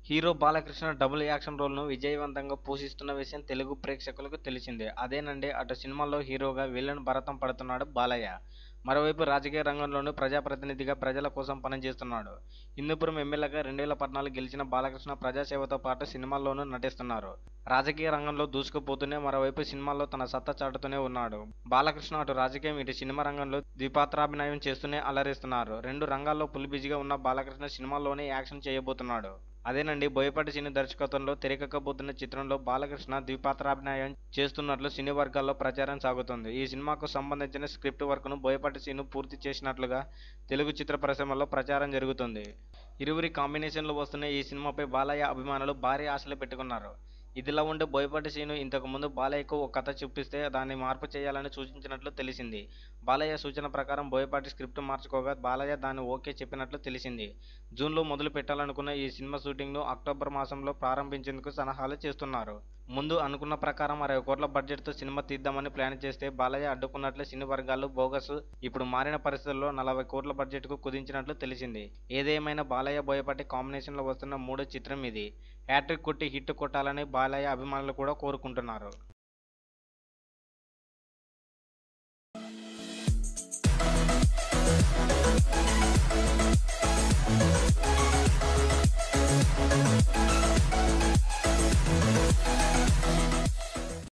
hero Balakrishna double action రోల్ను విజయవంతంగా పోషిస్తున్న విషయం తెలుగు ప్రేక్షకులకు తెలిసిందే అదేనండి అటు సినిమాలో హీరోగా విలన్ భరతం పడుతున్నాడు బాలయ్య మరోవైపు రాజకీయ రంగంలోనూ ప్రజాప్రతినిధిగా ప్రజల కోసం పనిచేస్తున్నాడు హిందూపురం ఎమ్మెల్యేగా రెండు వేల పద్నాలుగు గెలిచిన బాలకృష్ణ ప్రజాసేవతో పాటు సినిమాల్లోనూ నటిస్తున్నారు రాజకీయ రంగంలో దూసుకుపోతూనే మరోవైపు సినిమాల్లో తన సత్తా చాటుతూనే ఉన్నాడు బాలకృష్ణ అటు రాజకీయం ఇటు సినిమా రంగంలో ద్విపాత్రాభినయం చేస్తూనే అలరిస్తున్నారు రెండు రంగాల్లో పులి బిజీగా ఉన్న బాలకృష్ణ సినిమాల్లోనే యాక్షన్ చేయబోతున్నాడు అదేనండి బోయపాటి సినీ దర్శకత్వంలో తెరకెక్కబోతున్న చిత్రంలో బాలకృష్ణ ద్విపాత్రాభినయం చేస్తున్నట్లు సినీ వర్గాల్లో ప్రచారం సాగుతుంది ఈ సినిమాకు సంబంధించిన స్క్రిప్ట్ వర్క్ను బోయపాటి సీను పూర్తి చేసినట్లుగా తెలుగు చిత్ర పరిశ్రమలో ప్రచారం జరుగుతుంది ఇరువురి కాంబినేషన్లో వస్తున్న ఈ సినిమాపై బాలయ్య అభిమానులు భారీ ఆశలు పెట్టుకున్నారు ఇదిలా ఉంటే బోయపాటి సీను ఇంతకు ముందు బాలయ్యకు ఒక కథ చూపిస్తే దాన్ని మార్పు చేయాలని సూచించినట్లు తెలిసింది బాలయ్య సూచన ప్రకారం బోయపాటి స్క్రిప్ట్ మార్చుకోగా బాలయ్య దాన్ని ఓకే చెప్పినట్లు తెలిసింది జూన్లో మొదలు పెట్టాలనుకున్న ఈ సినిమా షూటింగ్ను అక్టోబర్ మాసంలో ప్రారంభించేందుకు సలహాలు చేస్తున్నారు ముందు అనుకున్న ప్రకారం అరవై కోట్ల బడ్జెట్తో సినిమా తీద్దామని ప్లాన్ చేస్తే బాలయ్య అడ్డుకున్నట్లు సినీ వర్గాలు బోగస్ ఇప్పుడు మారిన పరిస్థితుల్లో నలభై కోట్ల బడ్జెట్కు కుదించినట్లు తెలిసింది ఏదేమైనా బాలయ్య బోయపాటి కాంబినేషన్లో వస్తున్న మూడో చిత్రం ఇది హ్యాట్రిక్ కొట్టి హిట్ కొట్టాలని బాలయ్య అభిమానులు కూడా కోరుకుంటున్నారు